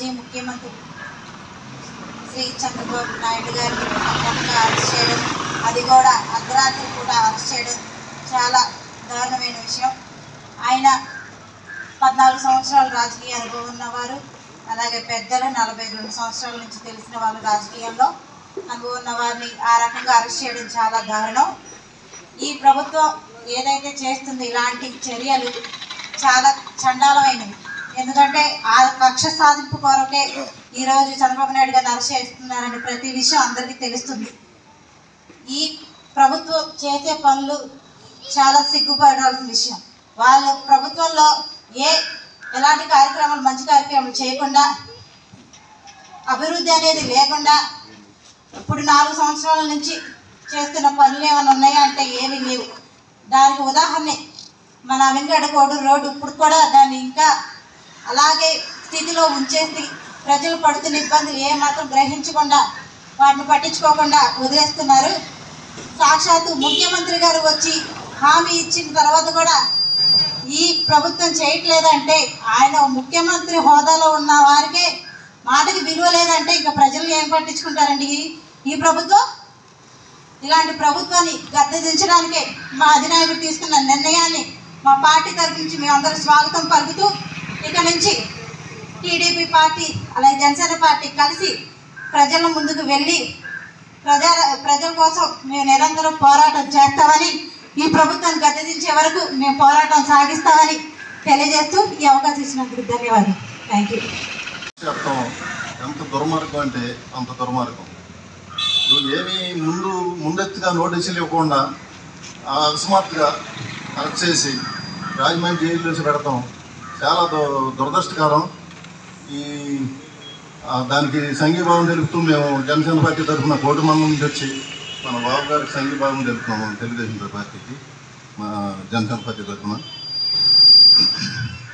మాజీ ముఖ్యమంత్రి శ్రీ చంద్రబాబు నాయుడు గారిని అక్రమంగా అరెస్ట్ చేయడం అది కూడా అర్ధరాత్రి పూట అరెస్ట్ చేయడం చాలా దారుణమైన విషయం ఆయన పద్నాలుగు సంవత్సరాలు రాజకీయ అనుభవం ఉన్నవారు అలాగే పెద్దలు నలభై రెండు సంవత్సరాల నుంచి తెలిసిన వాళ్ళు రాజకీయాల్లో అనుభవం ఉన్న వారిని ఆ రకంగా అరెస్ట్ చేయడం చాలా దారుణం ఈ ప్రభుత్వం ఏదైతే చేస్తుంది ఇలాంటి చర్యలు చాలా చండాలమైనవి ఎందుకంటే ఆ కక్ష సాధింపు కొరకే ఈరోజు చంద్రబాబు నాయుడు గారిని అరెస్ట్ చేస్తున్నారని ప్రతి విషయం అందరికీ తెలుస్తుంది ఈ ప్రభుత్వం చేసే పనులు చాలా సిగ్గుపడాల్సిన విషయం వాళ్ళు ప్రభుత్వంలో ఏ ఎలాంటి కార్యక్రమాలు మంచి కార్యక్రమాలు చేయకుండా అభివృద్ధి అనేది లేకుండా ఇప్పుడు నాలుగు సంవత్సరాల నుంచి చేస్తున్న పనులు ఏమైనా ఉన్నాయా అంటే ఏమీ లేవు దానికి ఉదాహరణ మన వెంకట కోడూరు రోడ్డు ఇప్పుడు కూడా దాన్ని ఇంకా అలాగే స్థితిలో ఉంచేసి ప్రజలు పడుతున్న ఇబ్బందులు ఏమాత్రం గ్రహించకుండా వాటిని పట్టించుకోకుండా వదిలేస్తున్నారు సాక్షాత్తు ముఖ్యమంత్రి గారు వచ్చి హామీ ఇచ్చిన తర్వాత కూడా ఈ ప్రభుత్వం చేయట్లేదంటే ఆయన ముఖ్యమంత్రి హోదాలో ఉన్న వారికే మాటకి విలువ లేదంటే ఇంకా ప్రజలు ఏం పట్టించుకుంటారండి ఈ- ఈ ప్రభుత్వం ఇలాంటి ప్రభుత్వాన్ని గద్దెదించడానికే మా అధినాయకుడు తీసుకున్న నిర్ణయాన్ని మా పార్టీ తరఫు నుంచి మేమందరం స్వాగతం పలుకుతూ ఇక నుంచి టీడీపీ పార్టీ అలాగే జనసేన పార్టీ కలిసి ప్రజల ముందుకు వెళ్ళి ప్రజా ప్రజల కోసం మేము నిరంతరం పోరాటం చేస్తామని ఈ ప్రభుత్వాన్ని గద్దెదించే వరకు మేము పోరాటం సాగిస్తామని తెలియజేస్తూ ఈ అవకాశం ఇచ్చినందుకు ధన్యవాదాలు థ్యాంక్ యూ చట్టం ఎంత దుర్మార్గం అంటే అంత దుర్మార్గం నువ్వు ఏమీ ముందు ముందెత్తుగా నోటీసులు ఇవ్వకుండా ఆ అకస్మాత్తుగా అరెస్ట్ చేసి రాజమండ్రి జైలు వేసి పెడతాం చాలా దు దురదృష్టకరం ఈ ఆ, దానికి సంఘీభావం తెలుపుతూ మేము జనసేన పార్టీ తరఫున కోటి మంది నుంచి వచ్చి మన బాబు గారికి సంఘీభావం తెలుపుతున్నాము తెలుగుదేశం పార్టీకి మా జనసేన పార్టీ తరఫున